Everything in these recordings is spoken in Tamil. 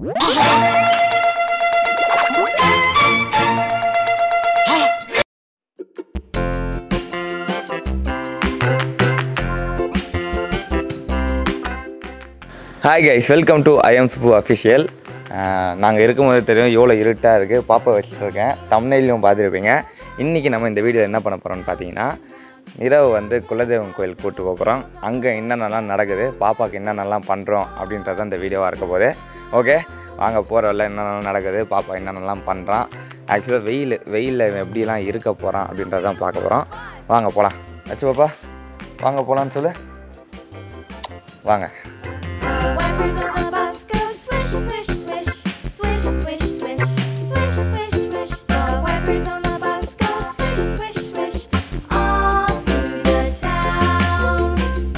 Hi guys welcome to I'm Subbu official நாங்கள் இருக்கும்போது தெரியும் எவ்வளோ இருட்டாக இருக்குது பாப்பா வச்சுட்டு இருக்கேன் தமிழ்லையும் பார்த்துருப்பீங்க இன்றைக்கி நம்ம இந்த வீடியோ என்ன பண்ண போகிறோம்னு பார்த்தீங்கன்னா இரவு வந்து குலதெய்வம் கோயில் கூட்டு போகிறோம் அங்கே என்னென்னலாம் நடக்குது பாப்பாவுக்கு என்னென்னலாம் பண்ணுறோம் அப்படின்றது இந்த வீடியோவாக இருக்க போது ஓகே வாங்க போகிறவள்ள என்னென்னலாம் நடக்குது பாப்பா என்னென்னலாம் பண்ணுறான் ஆக்சுவலாக வெயில் வெயிலில் இவன் எப்படிலாம் இருக்க போகிறான் அப்படின்றதான் பார்க்க போகிறோம் வாங்க போகலாம் வச்சு பாப்பா வாங்க போகலான்னு சொல்லு வாங்க Wipers on the bus go swish, swish, swish, swish, swish, swish, swish, swish, swish. The wipers on the bus go swish, swish, swish, all through the town.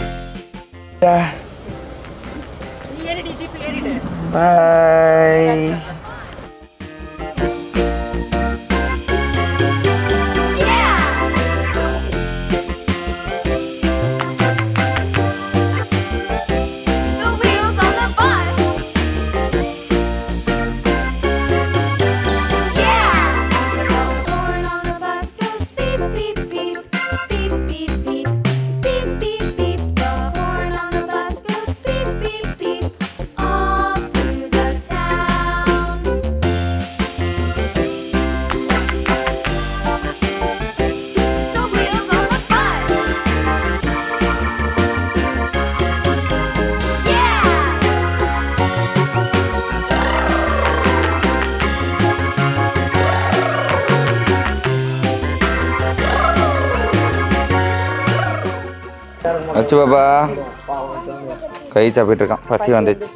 Bye The wheels on the bus. Yeah. The horn on the bus goes beep beep beep beep beep beep beep beep beep. The horn on the bus goes beep beep beep all through the town. The wheels on the bus. Yeah. வச்சு பாப்பா கை சாப்பிட்டு இருக்கான் பசி வந்துச்சு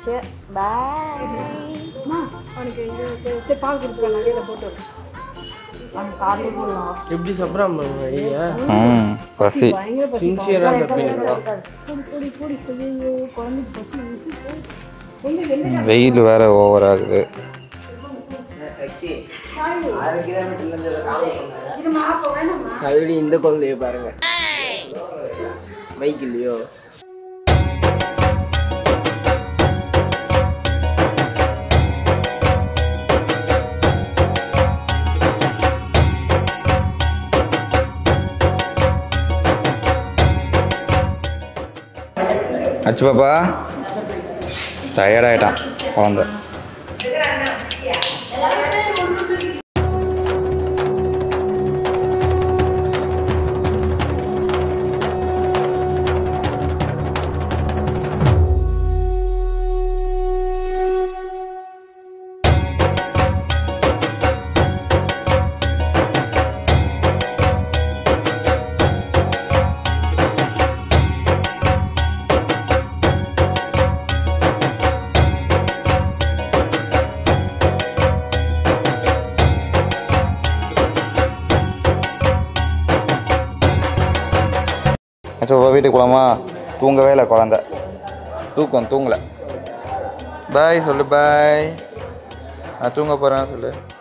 அவனுக்கு இது இது- இது பால் கொடுத்துருக்கேன் நகையில போட்டு விடு. அவன் காலையில போடலாம். எப்படி சாப்பிட்றாம ஐயா ம் பசி பயங்கர பசி. சின்சியராக தப்பிங்களா கூடி, கூடி, கூடி, ஐயையோ, குழந்தைக்கு பசி ஊசி போய். எங்க, எங்க? வெயில் வேற ஓவர் ஆகுது இருமா, அப்ப வேணாமா? அதுபடி இந்த குழந்தைய பாருங்க மைக் இல்லையோ அச்சு பாப்பா டயர்டாயிட்டான் குழந்த அச்சு பாப்பா வீட்டுக்கு போகலாமா தூங்கவே இல்லை குழந்த தூக்கம் தூங்கலை பாய் சொல்லு பாய் நான் தூங்க போகிறேன் சொல்லு